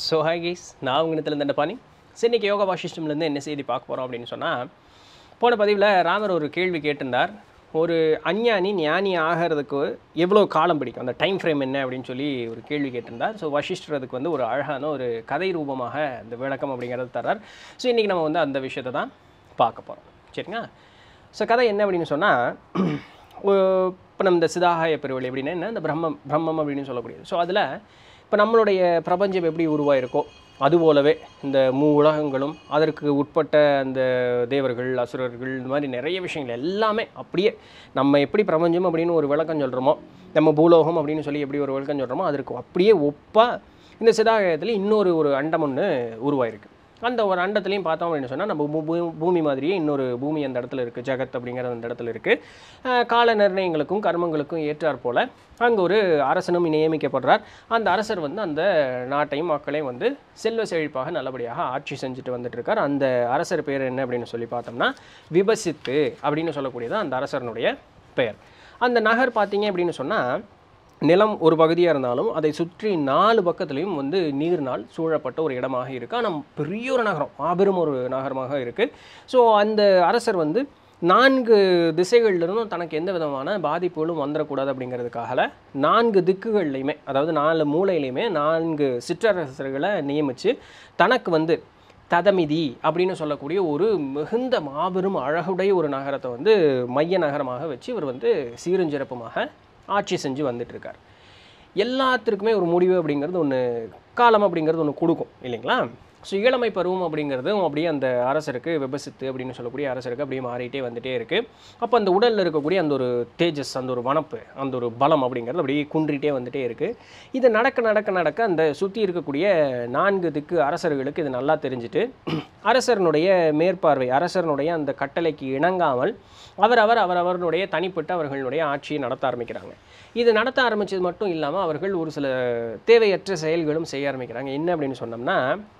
so hi guys நான் உங்கள்கிட்ட இந்த பாணி சரி இன்னைக்கு யோகா வாசிஷ்டம்லேருந்து என்ன செய்தி பார்க்க போகிறோம் அப்படின்னு சொன்னால் போன பதிவில் ராமர் ஒரு கேள்வி கேட்டிருந்தார் ஒரு அஞ்ஞானி ஞானி ஆகிறதுக்கு எவ்வளோ காலம் பிடிக்கும் அந்த டைம் ஃப்ரேம் என்ன அப்படின்னு சொல்லி ஒரு கேள்வி கேட்டிருந்தார் ஸோ வசிஷ்டர் அதுக்கு வந்து ஒரு அழகான ஒரு கதை ரூபமாக அந்த விளக்கம் அப்படிங்கிறது தர்றார் ஸோ இன்றைக்கி நம்ம வந்து அந்த விஷயத்தை தான் பார்க்க போகிறோம் சரிங்களா ஸோ கதை என்ன அப்படின்னு சொன்னால் இப்போ நம்ம இந்த சிதாகாய பெருவழி அப்படின்னா என்ன இந்த பிரம்மம் பிரம்மம் அப்படின்னு சொல்லக்கூடியது ஸோ அதில் இப்போ நம்மளுடைய பிரபஞ்சம் எப்படி உருவாயிருக்கோ அதுபோலவே இந்த மூ உலகங்களும் அதற்கு உட்பட்ட அந்த தேவர்கள் அசுரர்கள் இந்த மாதிரி நிறைய விஷயங்கள் எல்லாமே அப்படியே நம்ம எப்படி பிரபஞ்சம் அப்படின்னு ஒரு விளக்கம் சொல்கிறோமோ நம்ம பூலோகம் அப்படின்னு சொல்லி எப்படி ஒரு விளக்கம் சொல்கிறோமோ அதற்கு அப்படியே ஒப்பாக இந்த சிதாகாயத்தில் இன்னொரு ஒரு அண்டம் ஒன்று உருவாயிருக்கு அந்த ஒரு அண்டத்துலையும் பார்த்தோம் அப்படின்னு சொன்னால் நம்ம பூ- பூ- பூமி மாதிரியே இன்னொரு பூமி அந்த இடத்துல இருக்குது ஜகத் அப்படிங்கிற அந்த இடத்துல இருக்குது கால நிர்ணயங்களுக்கும் கர்மங்களுக்கும் ஏற்றாற் போல் அங்கே ஒரு அரசனும் நியமிக்கப்படுறார் அந்த அரசர் வந்து அந்த நாட்டையும் மக்களையும் வந்து செல்வ செழிப்பாக நல்லபடியாக ஆட்சி செஞ்சுட்டு வந்துட்டு இருக்கார் அந்த அரசர் பேர் என்ன அப்படின்னு சொல்லி பார்த்தோம்னா விபசித்து அப்படின்னு சொல்லக்கூடியது அந்த அரசனுடைய பெயர் அந்த நகர் பார்த்தீங்க அப்படின்னு சொன்னால் நிலம் ஒரு பகுதியாக இருந்தாலும் அதை சுற்றி நாலு பக்கத்துலேயும் வந்து நீர்னால் சூழப்பட்ட ஒரு இடமாக இருக்குது ஆனால் பெரிய ஒரு நகரம் மாபெரும் ஒரு நகரமாக இருக்குது ஸோ அந்த அரசர் வந்து நான்கு திசைகள்லேருந்தும் தனக்கு எந்த விதமான பாதிப்புகளும் வந்துடக்கூடாது அப்படிங்கிறதுக்காக நான்கு திக்குகள்லையுமே அதாவது நாலு மூலையிலையுமே நான்கு சிற்றரசர்களை நியமித்து தனக்கு வந்து ததமிதி அப்படின்னு சொல்லக்கூடிய ஒரு மிகுந்த மாபெரும் அழகுடைய ஒரு நகரத்தை வந்து மைய நகரமாக வச்சு இவர் வந்து சீருஞ்சிறப்புமாக ஆட்சி செஞ்சு வந்துட்டு இருக்கார் எல்லாத்திற்குமே ஒரு முடிவு அப்படிங்கிறது ஒன்று காலம் அப்படிங்கிறது ஒன்று கொடுக்கும் இல்லைங்களா ஸோ இளமை பருவம் அப்படிங்கிறதும் அப்படியே அந்த அரசருக்கு விபசித்து அப்படின்னு சொல்லக்கூடிய அரசருக்கு அப்படியே மாறிட்டே வந்துட்டே இருக்குது அப்போ அந்த உடலில் இருக்கக்கூடிய அந்த ஒரு தேஜஸ் அந்த ஒரு வனப்பு அந்த ஒரு பலம் அப்படிங்கிறது அப்படியே குன்றிட்டே வந்துட்டே இருக்குது இது நடக்க நடக்க நடக்க அந்த சுற்றி இருக்கக்கூடிய நான்கு திக்கு அரசர்களுக்கு இது நல்லா தெரிஞ்சுட்டு அரசரனுடைய மேற்பார்வை அரசரனுடைய அந்த கட்டளைக்கு இணங்காமல் அவரவர் அவரவர்களுடைய தனிப்பட்ட அவர்களுடைய ஆட்சியை நடத்த ஆரம்பிக்கிறாங்க இது நடத்த ஆரம்பித்தது மட்டும் இல்லாமல் அவர்கள் ஒரு சில தேவையற்ற செயல்களும் செய்ய ஆரம்பிக்கிறாங்க என்ன அப்படின்னு சொன்னோம்னா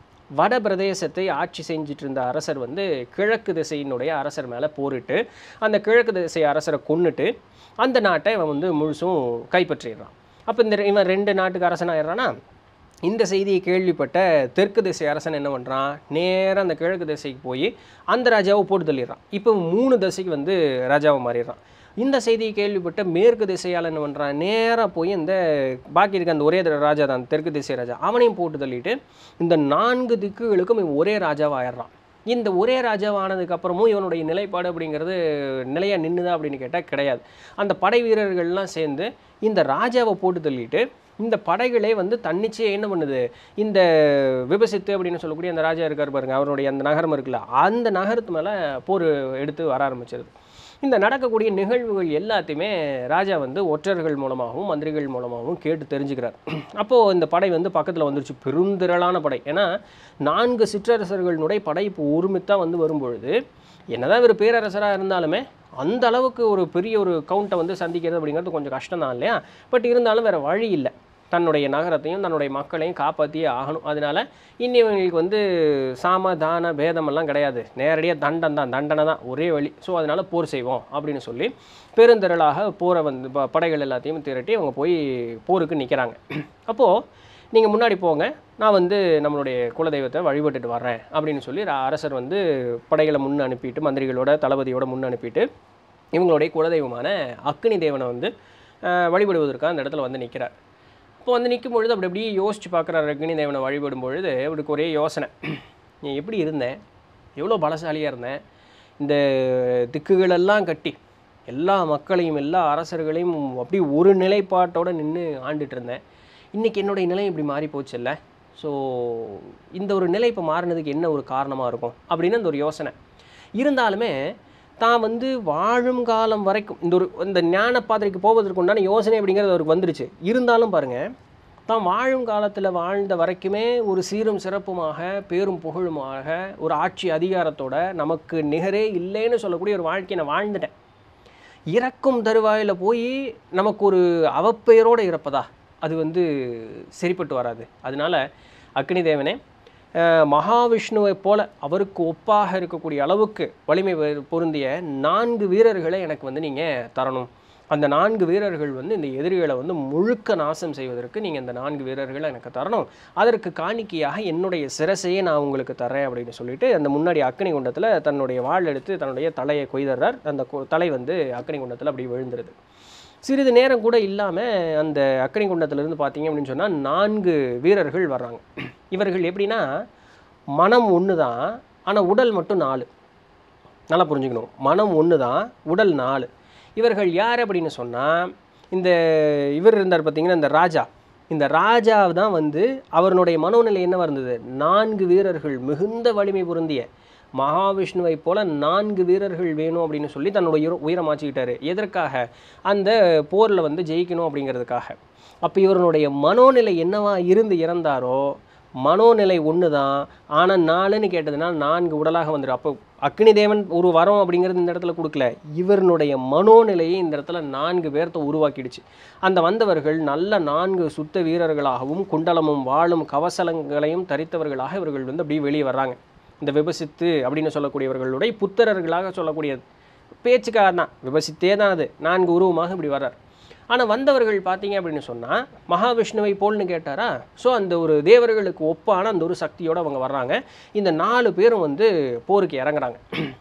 வட பிரதேசத்தை ஆட்சி செஞ்சுட்டு இருந்த அரசர் வந்து கிழக்கு திசையினுடைய அரசர் மேலே போரிட்டு அந்த கிழக்கு திசை அரசரை கொன்னுட்டு அந்த நாட்டை இவன் வந்து முழுசும் கைப்பற்றிடுறான் அப்போ இந்த ரெ- இவன் ரெண்டு நாட்டுக்கு அரசனாயிடுறானா இந்த செய்தியை கேள்விப்பட்ட தெற்கு திசை அரசன் என்ன பண்ணுறான் நேராக அந்த கிழக்கு திசைக்கு போய் அந்த ராஜாவை போட்டு தள்ளிடுறான் இப்போ மூணு திசைக்கு வந்து ராஜாவை மாறிடுறான் இந்த செய்தியை கேள்விப்பட்ட மேற்கு திசையால் என்ன பண்ணுறான் நேராக போய் இந்த பாக்கி இருக்க அந்த ஒரே த- ராஜா தான் தெற்கு திசை ராஜா அவனையும் போட்டு தள்ளிட்டு இந்த நான்கு திக்குகளுக்கும் இவன் ஒரே ராஜாவாக ஆயிடுறான் இந்த ஒரே ராஜாவானதுக்கு அப்புறமும் இவனுடைய நிலைப்பாடு அப்படிங்கிறது நிலையாக நின்றுதா அப்படின்னு கேட்டால் கிடையாது அந்த படை வீரர்கள்லாம் சேர்ந்து இந்த ராஜாவை போட்டு தள்ளிட்டு இந்த படைகளே வந்து தன்னிச்சையே என்ன பண்ணுது இந்த விபசித்து அப்படின்னு சொல்லக்கூடிய அந்த ராஜா இருக்கார் பாருங்க அவருடைய அந்த நகரம் இருக்குல்ல அந்த நகரத்து மேலே போர் எடுத்து வர ஆரம்பிச்சிருது இந்த நடக்கக்கூடிய நிகழ்வுகள் எல்லாத்தையுமே ராஜா வந்து ஒற்றர்கள் மூலமாகவும் மந்திரிகள் மூலமாகவும் கேட்டு தெரிஞ்சுக்கிறார் அப்போது இந்த படை வந்து பக்கத்தில் வந்துருச்சு பெருந்திரளான படை ஏன்னா நான்கு சிற்றரசர்களுடைய படை இப்போ ஒருமித்தா வந்து வரும்பொழுது என்னதான் இவர் பேரரசராக இருந்தாலுமே அந்த அளவுக்கு ஒரு பெரிய ஒரு கவுண்ட்டை வந்து சந்திக்கிறது அப்படிங்கிறது கொஞ்சம் கஷ்டம் தான் இல்லையா பட் இருந்தாலும் வேறு வழி இல்லை தன்னுடைய நகரத்தையும் தன்னுடைய மக்களையும் காப்பாற்றியே ஆகணும் அதனால இன்னி இவங்களுக்கு வந்து சாம தான பேதமெல்லாம் கிடையாது நேரடியாக தண்டம் தான் தண்டனை தான் ஒரே வழி ஸோ அதனால போர் செய்வோம் அப்படின்னு சொல்லி பெருந்திரளாக போரை வந்து ப- படைகள் எல்லாத்தையும் திரட்டி அவங்க போய் போருக்கு நிற்கிறாங்க அப்போது நீங்கள் முன்னாடி போங்க நான் வந்து நம்மளுடைய குலதெய்வத்தை வழிபட்டுட்டு வர்றேன் அப்படின்னு சொல்லி ர- அரசர் வந்து படைகளை முன் அனுப்பிட்டு மந்திரிகளோட தளபதியோட முன் அனுப்பிட்டு இவங்களுடைய குலதெய்வமான அக்னி தேவனை வந்து அஹ், வழிபடுவதற்காக அந்த இடத்துல வந்து நிற்கிறார் இப்போ வந்து நிற்கும் பொழுது அப்படி அப்படியே யோசிச்சு பார்க்குறாரு அக்னி தேவனை வழிபடும் பொழுது அவருக்கு ஒரே யோசனை நீ எப்படி இருந்தேன் எவ்வளோ பலசாலியாக இருந்தேன் இந்த திக்குகளெல்லாம் கட்டி எல்லா மக்களையும் எல்லா அரசர்களையும் அப்படி ஒரு நிலைப்பாட்டோட நின்று ஆண்டுட்டு இருந்தேன் இன்றைக்கி என்னுடைய நிலை இப்படி மாறி போச்சுல்ல ஸோ இந்த ஒரு நிலை இப்போ மாறினதுக்கு என்ன ஒரு காரணமாக இருக்கும் அப்படின்னு அந்த ஒரு யோசனை இருந்தாலுமே தான் வந்து வாழும் காலம் வரைக்கும் இந்த ஒரு இந்த ஞான பாதைக்கு போவதற்கு உண்டான யோசனை அப்படிங்கிறது அவருக்கு வந்துருச்சு இருந்தாலும் பாருங்கள் தான் வாழும் காலத்தில் வாழ்ந்த வரைக்குமே ஒரு சீரும் சிறப்புமாக பேரும் புகழுமாக ஒரு ஆட்சி அதிகாரத்தோட நமக்கு நிகரே இல்லைன்னு சொல்லக்கூடிய ஒரு வாழ்க்கையை நான் வாழ்ந்துட்டேன் இறக்கும் தருவாயில் போய் நமக்கு ஒரு அவப்பெயரோடு இறப்பதா அது வந்து சரிப்பட்டு வராது அதனால அக்னி தேவனே அஹ், மகாவிஷ்ணுவைப் போல அவருக்கு ஒப்பாக இருக்கக்கூடிய அளவுக்கு வலிமை பெ- பொருந்திய நான்கு வீரர்களை எனக்கு வந்து நீங்கள் தரணும் அந்த நான்கு வீரர்கள் வந்து இந்த எதிரிகளை வந்து முழுக்க நாசம் செய்வதற்கு நீங்கள் இந்த நான்கு வீரர்களை எனக்கு தரணும் அதற்கு காணிக்கையாக என்னுடைய சிரசையே நான் உங்களுக்கு தரேன் அப்படின்னு சொல்லிட்டு அந்த முன்னாடி அக்னி குண்டத்தில் தன்னுடைய வாள் எடுத்து தன்னுடைய தலையை கொய்தறார் அந்த கொ- தலை வந்து அக்னி குண்டத்தில் அப்படி விழுந்துருது சிறிது நேரம் கூட இல்லாமல் அந்த அக்னி குண்டத்திலிருந்து பார்த்தீங்க அப்படின்னு சொன்னால் நான்கு வீரர்கள் வர்றாங்க இவர்கள் எப்படின்னா மனம் ஒன்று தான் ஆனால் உடல் மட்டும் நாலு நல்லா புரிஞ்சுக்கணும் மனம் ஒன்று தான் உடல் நாலு இவர்கள் யார் அப்படின்னு சொன்னால் இந்த இவர் இருந்தார் பார்த்தீங்கன்னா இந்த ராஜா இந்த ராஜா தான் வந்து அவருடைய மனோநிலை என்னவா இருந்தது நான்கு வீரர்கள் மிகுந்த வலிமை பொருந்திய மகாவிஷ்ணுவை போல நான்கு வீரர்கள் வேணும் அப்படின்னு சொல்லி தன்னுடைய உயிர- உயிரை மாற்றிக்கிட்டாரு எதற்காக அந்த போரில் வந்து ஜெயிக்கணும் அப்படிங்கிறதுக்காக அப்போ இவருடைய மனோநிலை என்னவா இருந்து இறந்தாரோ மனோநிலை ஒன்று தான் ஆனால் நாலுன்னு கேட்டதுன்னா நான்கு உடலாக வந்துடும் அப்போ அக்னி தேவன் ஒரு வரம் அப்படிங்கிறது இந்த இடத்துல கொடுக்கல இவருடைய மனோநிலையை இந்த இடத்துல நான்கு பேர்த்த உருவாக்கிடுச்சு அந்த வந்தவர்கள் நல்ல நான்கு சுத்த வீரர்களாகவும் குண்டலமும் வாளும் கவசலங்களையும் தரித்தவர்களாக இவர்கள் வந்து அப்படியே வெளியே வர்றாங்க இந்த விபசித்து அப்படின்னு சொல்லக்கூடியவர்களுடைய புத்திரர்களாக சொல்லக்கூடிய பேச்சுக்காக தான் விபசித்தே தான் அது நான்கு உருவமாக இப்படி வர்றார் ஆனால் வந்தவர்கள் பார்த்தீங்க அப்படின்னு சொன்னால் மகாவிஷ்ணுவை போல்னு கேட்டாரா ஸோ அந்த ஒரு தேவர்களுக்கு ஒப்பான அந்த ஒரு சக்தியோடு அவங்க வர்றாங்க இந்த நாலு பேரும் வந்து போருக்கு இறங்குறாங்க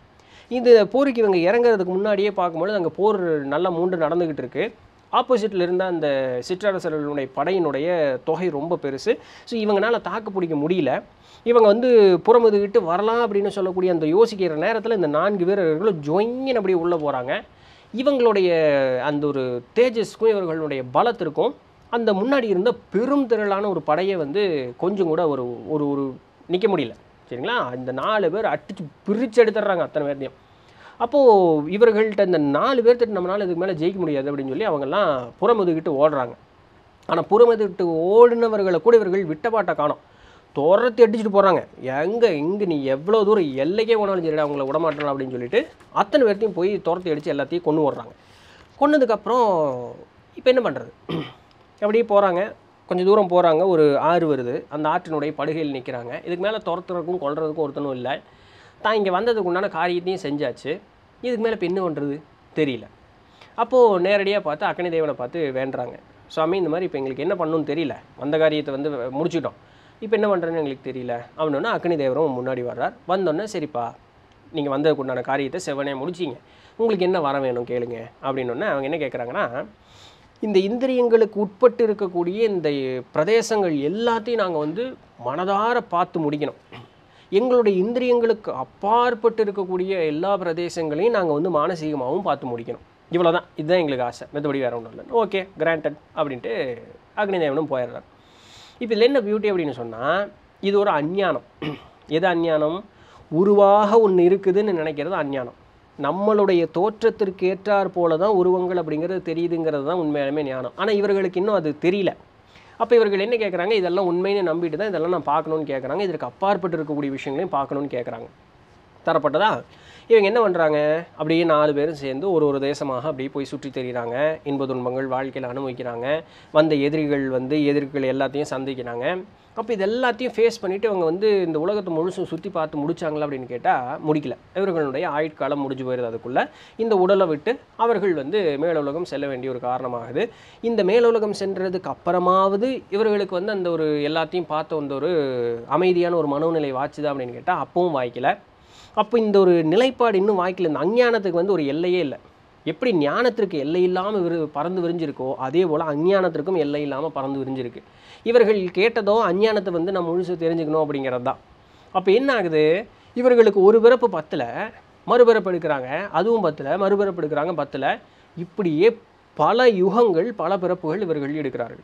இந்த போருக்கு இவங்க இறங்குறதுக்கு முன்னாடியே பார்க்கும்பொழுது அங்கே போர் நல்லா மூன்று நடந்துக்கிட்டு இருக்கு ஆப்போசிட்டில் இருந்த அந்த சிற்றரசர்களுடைய படையினுடைய தொகை ரொம்ப பெருசு ஸோ இவங்களால தாக்கு பிடிக்க முடியல இவங்க வந்து புறமுதுகிட்டு வரலாம் அப்படின்னு சொல்லக்கூடிய அந்த யோசிக்கிற நேரத்தில் இந்த நான்கு வீரர்களும் ஜொயின்னு அப்படியே உள்ளே போகிறாங்க இவங்களுடைய அந்த ஒரு தேஜஸ்க்கும் இவர்களுடைய பலத்திற்கும் அந்த முன்னாடி இருந்த பெரும் திரளான ஒரு படையை வந்து கொஞ்சம் கூட ஒரு ஒரு ஒரு நிற்க முடியல சரிங்களா இந்த நாலு பேர் அடிச்சு பிரித்து எடுத்துடுறாங்க அத்தனை பேர்த்தையும் அப்போது இவர்கள்ட்ட இந்த நாலு பேர்த்திட்ட நம்மளால இதுக்கு மேலே ஜெயிக்க முடியாது அப்படின்னு சொல்லி அவங்கெல்லாம் புறமுதுகிட்டு ஓடுறாங்க ஆனால் புறமுதுகிட்டு ஓடினவர்களை கூட இவர்கள் விட்டபாட்டை காணோம் துரத்தி அடிச்சுட்டு போகிறாங்க எங்கே இங்கே நீ எவ்வளோ தூரம் எல்லைக்கே போனாலும் சரி அவங்கள விடமாட்டலாம் அப்படின்னு சொல்லிட்டு அத்தனை பேர்த்தையும் போய் துரத்தி அடித்து எல்லாத்தையும் கொண்டு ஓடுறாங்க கொன்னதுக்கப்புறம் இப்போ என்ன பண்ணுறது அப்படியே போகிறாங்க கொஞ்சம் தூரம் போகிறாங்க ஒரு ஆறு வருது அந்த ஆற்றினுடைய படுகையில் நிற்கிறாங்க இதுக்கு மேலே துரத்துறதுக்கும் கொல்றதுக்கும் ஒருத்தனும் இல்லை தான் இங்கே வந்ததுக்கு உண்டான காரியத்தையும் செஞ்சாச்சு இதுக்கு மேலே இப்போ என்ன பண்ணுறது தெரியல அப்போது நேரடியாக பார்த்து அக்கனி தேவனை பார்த்து வேண்டுறாங்க சுவாமி இந்த மாதிரி இப்போ எங்களுக்கு என்ன பண்ணணும்னு தெரியல வந்த காரியத்தை வந்து முடிச்சிட்டோம் இப்போ என்ன பண்ணுறேன்னு எங்களுக்கு தெரியல அவனோன்னா அக்னி தேவரும் முன்னாடி வர்றார் வந்தோடனே சரிப்பா நீங்கள் வந்ததுக்கு உண்டான காரியத்தை செவனே முடிச்சிங்க உங்களுக்கு என்ன வர வேணும் கேளுங்க அப்படின்னோடனே அவங்க என்ன கேட்குறாங்கன்னா இந்த இந்திரியங்களுக்கு உட்பட்டு இருக்கக்கூடிய இந்த பிரதேசங்கள் எல்லாத்தையும் நாங்கள் வந்து மனதார பார்த்து முடிக்கணும் எங்களுடைய இந்திரியங்களுக்கு அப்பாற்பட்டு இருக்கக்கூடிய எல்லா பிரதேசங்களையும் நாங்கள் வந்து மானசீகமாகவும் பார்த்து முடிக்கணும் இவ்வளவுதான் இதுதான் எங்களுக்கு ஆசை மற்றபடி வேற ஒன்றும் இல்லை ஓகே கிராண்டட் அப்படின்ட்டு அக்னிதேவனும் போயிடுறார் இப்போ இதில் என்ன பியூட்டி அப்படின்னு சொன்னால் இது ஒரு அஞ்ஞானம் எது அஞ்ஞானம் உருவாக ஒன்று இருக்குதுன்னு நினைக்கிறது அஞ்ஞானம் நம்மளுடைய தோற்றத்திற்கு ஏற்றாற் போல தான் உருவங்கள் அப்படிங்கிறது தெரியுதுங்கிறது தான் உண்மையாலுமே ஞானம் ஆனால் இவர்களுக்கு இன்னும் அது தெரியல அப்போ இவர்கள் என்ன கேட்குறாங்க இதெல்லாம் உண்மைன்னு நம்பிட்டு தான் இதெல்லாம் நான் பார்க்கணும்னு கேட்குறாங்க இதற்கு அப்பாற்பட்டு இருக்கக்கூடிய விஷயங்களையும் பார்க்கணும்னு கேட்குறாங்க தரப்பட்டதா இவங்க என்ன பண்ணுறாங்க அப்படியே நாலு பேரும் சேர்ந்து ஒரு ஒரு தேசமாக அப்படியே போய் சுற்றி தெரியுறாங்க இன்ப துன்பங்கள் வாழ்க்கையில் அனுபவிக்கிறாங்க வந்த எதிரிகள் வந்து எதிரிகள் எல்லாத்தையும் சந்திக்கிறாங்க அப்போ இது எல்லாத்தையும் ஃபேஸ் பண்ணிவிட்டு இவங்க வந்து இந்த உலகத்தை முழுசும் சுற்றி பார்த்து முடிச்சாங்களா அப்படின்னு கேட்டால் முடிக்கல இவர்களுடைய ஆயுட்காலம் முடிஞ்சு போயிடுது அதுக்குள்ளே இந்த உடலை விட்டு அவர்கள் வந்து மேலுலகம் செல்ல வேண்டிய ஒரு காரணமாகுது இந்த மேலுலகம் சென்றதுக்கு அப்புறமாவது இவர்களுக்கு வந்து அந்த ஒரு எல்லாத்தையும் பார்த்த அந்த ஒரு அமைதியான ஒரு மனோநிலை வாச்சுதா அப்படின்னு கேட்டால் அப்பவும் வாய்க்கல அப்போ இந்த ஒரு நிலைப்பாடு இன்னும் வாய்க்கல இந்த அஞ்ஞானத்துக்கு வந்து ஒரு எல்லையே இல்லை எப்படி ஞானத்திற்கு எல்லை இல்லாமல் விரு பறந்து விரிஞ்சிருக்கோ அதே போல் அஞ்ஞானத்திற்கும் எல்லை இல்லாமல் பறந்து விரிஞ்சிருக்கு இவர்கள் கேட்டதோ அஞ்ஞானத்தை வந்து நம்ம முழுசு தெரிஞ்சுக்கணும் அப்படிங்கிறது தான் அப்போ என்ன ஆகுது இவர்களுக்கு ஒரு பிறப்பு பத்தில் மறுபிறப்பு எடுக்கிறாங்க அதுவும் பத்தில் மறுபிறப்பு எடுக்கிறாங்க பத்தில் இப்படியே பல யுகங்கள் பல பிறப்புகள் இவர்கள் எடுக்கிறார்கள்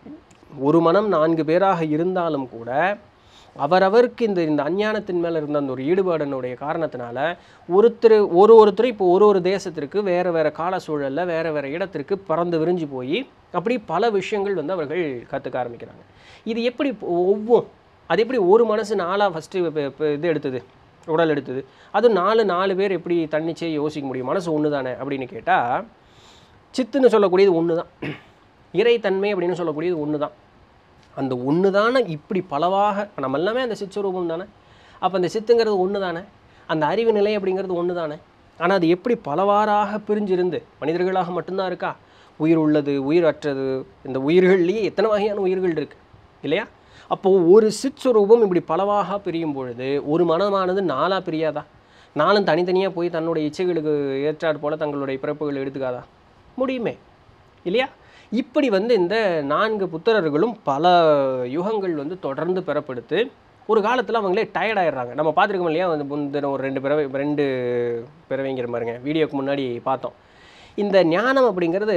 ஒரு மனம் நான்கு பேராக இருந்தாலும் கூட அவரவருக்கு இந்த இந்த அஞ்ஞானத்தின் மேலே இருந்த அந்த ஒரு ஈடுபாடினுடைய காரணத்தினால ஒருத்தர் ஒரு ஒருத்தர் இப்போ ஒரு ஒரு தேசத்திற்கு வேறு வேறு கால சூழலில் வேறு வேறு இடத்திற்கு பறந்து விரிஞ்சு போய் அப்படி பல விஷயங்கள் வந்து அவர்கள் கற்றுக்க ஆரம்பிக்கிறாங்க இது எப்படி ஒவ்வொரு அது எப்படி ஒரு மனசு நாளாக ஃபஸ்ட்டு இது எடுத்தது உடல் எடுத்தது அது நாலு நாலு பேர் எப்படி தன்னிச்சே யோசிக்க முடியும் மனசு ஒன்று தானே அப்படின்னு கேட்டால் சித்துன்னு சொல்லக்கூடியது ஒன்று தான் இறைத்தன்மை அப்படின்னு சொல்லக்கூடியது ஒன்று தான் அந்த ஒன்று தானே இப்படி பலவாக இப்ப நம்ம எல்லாமே அந்த சித்ஸ்வரூபம் தானே அப்போ அந்த சித்துங்கிறது ஒன்று தானே அந்த அறிவு நிலை அப்படிங்கிறது ஒன்று தானே ஆனால் அது எப்படி பலவாறாக பிரிஞ்சிருந்து மனிதர்களாக மட்டும்தான் இருக்கா உயிர் உள்ளது உயிர் அற்றது இந்த உயிர்கள்லேயே எத்தனை வகையான உயிர்கள் இருக்குது இல்லையா அப்போது ஒரு சிற்சுரூபம் இப்படி பலவாக பிரியும் பொழுது ஒரு மனமானது நாளாக பிரியாதா நாளும் தனித்தனியாக போய் தன்னுடைய இச்சைகளுக்கு ஏற்றாற் போல தங்களுடைய பிறப்புகள் எடுத்துக்காதா முடியுமே இல்லையா இப்படி வந்து இந்த நான்கு புத்திரர்களும் பல யுகங்கள் வந்து தொடர்ந்து பெறப்படுத்து ஒரு காலத்தில் அவங்களே டயர்ட் ஆயிடுறாங்க நம்ம பார்த்துருக்கோம் இல்லையா வந்து முந்தின ஒரு ரெண்டு பிறவை ரெண்டு பிறவைங்கிற பாருங்க வீடியோக்கு முன்னாடி பார்த்தோம் இந்த ஞானம் அப்படிங்கிறது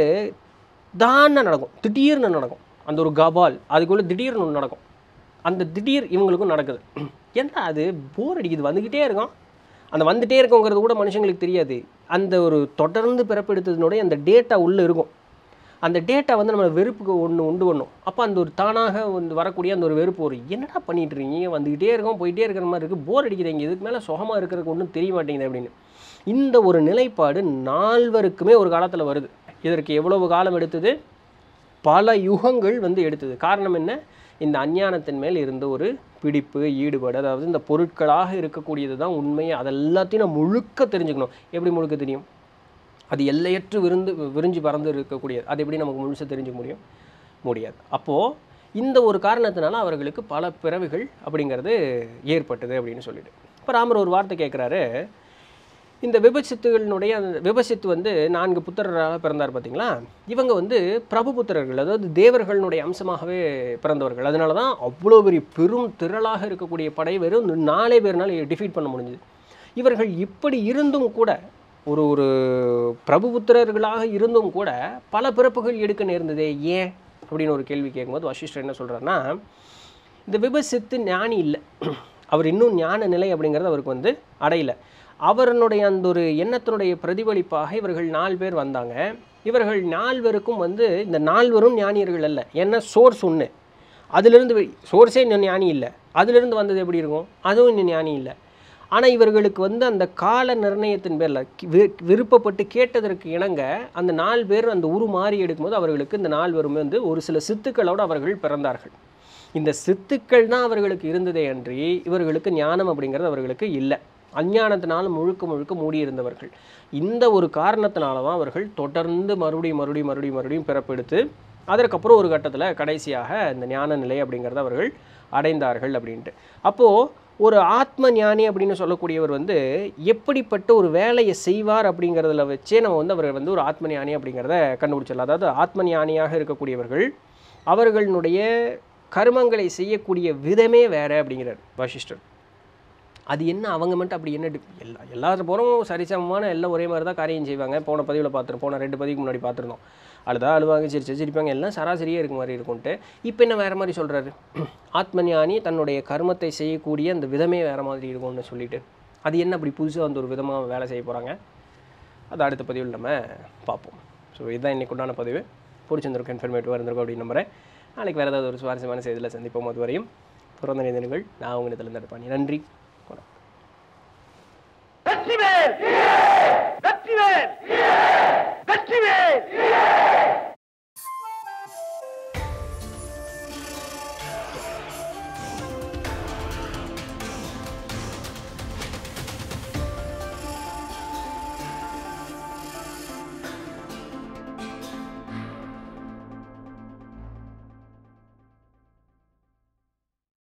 தான நடக்கும் திடீர்னு நடக்கும் அந்த ஒரு கபால் அதுக்குள்ளே திடீர்னு ஒன்று நடக்கும் அந்த திடீர் இவங்களுக்கும் நடக்குது என்ன அது போர் அடிக்குது வந்துக்கிட்டே இருக்கும் அந்த வந்துட்டே இருக்கோங்கிறது கூட மனுஷங்களுக்கு தெரியாது அந்த ஒரு தொடர்ந்து பிறப்பெடுத்ததுனுடைய அந்த டேட்டா உள்ளே இருக்கும் அந்த டேட்டா வந்து நம்ம வெறுப்புக்கு ஒன்று உண்டு பண்ணும் அப்போ அந்த ஒரு தானாக வந்து வரக்கூடிய அந்த ஒரு வெறுப்பு ஒரு என்னடா பண்ணிட்டு இருக்கீங்க வந்துக்கிட்டே இருக்கோம் போயிட்டே இருக்கிற மாதிரி இருக்குது போர் அடிக்குதுங்க இதுக்கு மேலே சுகமாக இருக்கிறதுக்கு ஒன்றும் தெரிய மாட்டேங்குது அப்படின்னு இந்த ஒரு நிலைப்பாடு நால்வருக்குமே ஒரு காலத்தில் வருது இதற்கு எவ்வளவு காலம் எடுத்தது பல யுகங்கள் வந்து எடுத்தது காரணம் என்ன இந்த அஞ்ஞானத்தின் மேல் இருந்த ஒரு பிடிப்பு ஈடுபாடு அதாவது இந்த பொருட்களாக இருக்கக்கூடியது தான் உண்மை அதெல்லாத்தையும் நான் முழுக்க தெரிஞ்சுக்கணும் எப்படி முழுக்க தெரியும் அது எல்லையற்று விருந்து விரிஞ்சு பறந்து இருக்கக்கூடியது அது எப்படி நமக்கு முழுசாக தெரிஞ்சுக்க முடியும் முடியாது அப்போது இந்த ஒரு காரணத்தினால அவர்களுக்கு பல பிறவிகள் அப்படிங்கிறது ஏற்பட்டது அப்படின்னு சொல்லிட்டு இப்போ ராமர் ஒரு வார்த்தை கேட்குறாரு இந்த விபசித்துகளினுடைய அந்த விபசித்து வந்து நான்கு புத்திரராக பிறந்தார் பார்த்தீங்களா இவங்க வந்து பிரபு புத்திரர்கள் அதாவது தேவர்களுடைய அம்சமாகவே பிறந்தவர்கள் அதனால தான் அவ்வளோ பெரிய பெரும் திரளாக இருக்கக்கூடிய படை வெறும் நாலே பேர்னால டிஃபீட் பண்ண முடிஞ்சுது இவர்கள் இப்படி இருந்தும் கூட ஒரு ஒரு பிரபுபுத்திரர்களாக இருந்தும் கூட பல பிறப்புகள் எடுக்க நேர்ந்ததே ஏன் அப்படின்னு ஒரு கேள்வி கேட்கும்போது வசிஷ்டர் என்ன சொல்கிறாருன்னா இந்த விபசித்து ஞானி இல்லை அவர் இன்னும் ஞான நிலை அப்படிங்கிறது அவருக்கு வந்து அடையல அவருடைய அந்த ஒரு எண்ணத்தினுடைய பிரதிபலிப்பாக இவர்கள் நாலு பேர் வந்தாங்க இவர்கள் நால்வருக்கும் வந்து இந்த நால்வரும் ஞானியர்கள் அல்ல ஏன்னா சோர்ஸ் ஒன்று அதிலிருந்து சோர்ஸே இன்னும் ஞானி இல்லை அதிலிருந்து வந்தது எப்படி இருக்கும் அதுவும் இன்னும் ஞானி இல்லை ஆனால் இவர்களுக்கு வந்து அந்த கால நிர்ணயத்தின் பேரில் வி- விருப்பப்பட்டு கேட்டதற்கு இணங்க அந்த நாலு பேர் அந்த உரு மாறி எடுக்கும்போது அவர்களுக்கு இந்த நால்வரும் வந்து ஒரு சில சித்துக்களோடு அவர்கள் பிறந்தார்கள் இந்த சித்துக்கள் தான் அவர்களுக்கு இருந்ததே அன்றி இவர்களுக்கு ஞானம் அப்படிங்கிறது அவர்களுக்கு இல்லை அஞ்ஞானத்தினால முழுக்க முழுக்க மூடியிருந்தவர்கள் இந்த ஒரு காரணத்தினால தான் அவர்கள் தொடர்ந்து மறுபடியும் மறுபடியும் மறுபடியும் மறுபடியும் பிறப்பெடுத்து அதற்கப்புறம் ஒரு கட்டத்தில் கடைசியாக இந்த ஞான நிலை அப்படிங்கிறத அவர்கள் அடைந்தார்கள் அப்படின்ட்டு அப்போது ஒரு ஆத்ம ஞானி அப்படின்னு சொல்லக்கூடியவர் வந்து எப்படிப்பட்ட ஒரு வேலையை செய்வார் அப்படிங்கிறதுல வச்சே நம்ம வந்து அவர் வந்து ஒரு ஆத்ம ஞானி அப்படிங்கிறத கண்டுபிடிச்சிடலாம் அதாவது ஆத்ம ஞானியாக இருக்கக்கூடியவர்கள் அவர்களுடைய கர்மங்களை செய்யக்கூடிய விதமே வேற அப்படிங்கிறார் வசிஷ்டர் அது என்ன அவங்க மட்டும் அப்படி என்ன டி- எல்லா எல்லாரும் போகிறோம் சரிசமமான எல்லாம் ஒரே மாதிரி தான் காரியம் செய்வாங்க போன பதிவில் பார்த்துருப்போம் போன ரெண்டு பதிவுக்கு முன்னாடி பார்த்துருந்தோம் அழுதா அழுவாங்க சிரிச்சு சிரிப்பாங்க எல்லாம் சராசரியே இருக்க மாதிரி இருக்கும்ட்டு இப்போ என்ன வேறு மாதிரி சொல்கிறாரு ஆத்மஞானி தன்னுடைய கர்மத்தை செய்யக்கூடிய அந்த விதமே வேறு மாதிரி இருக்கும்னு சொல்லிட்டு அது என்ன அப்படி புதுசாக அந்த ஒரு விதமாக வேலை செய்ய போகிறாங்க அது அடுத்த பதிவில் நம்ம பார்ப்போம் ஸோ இதுதான் இன்னைக்கு உண்டான பதிவு பிடிச்சிருந்திருக்கும் இன்ஃபர்மேட்டிவாக இருந்திருக்கும் அப்படின்னு நம்புறேன் நாளைக்கு வேறு ஏதாவது ஒரு சுவாரஸ்யமான செய்தியில் சந்திப்போம் அது வரையும் பிறந்த நினைவுகள் நான் உங்கள் இடத்துல இருப்பேன் நன்றி வணக்கம் வெற்றிவேல் வெற்றிவேல் வெற்றிவேல்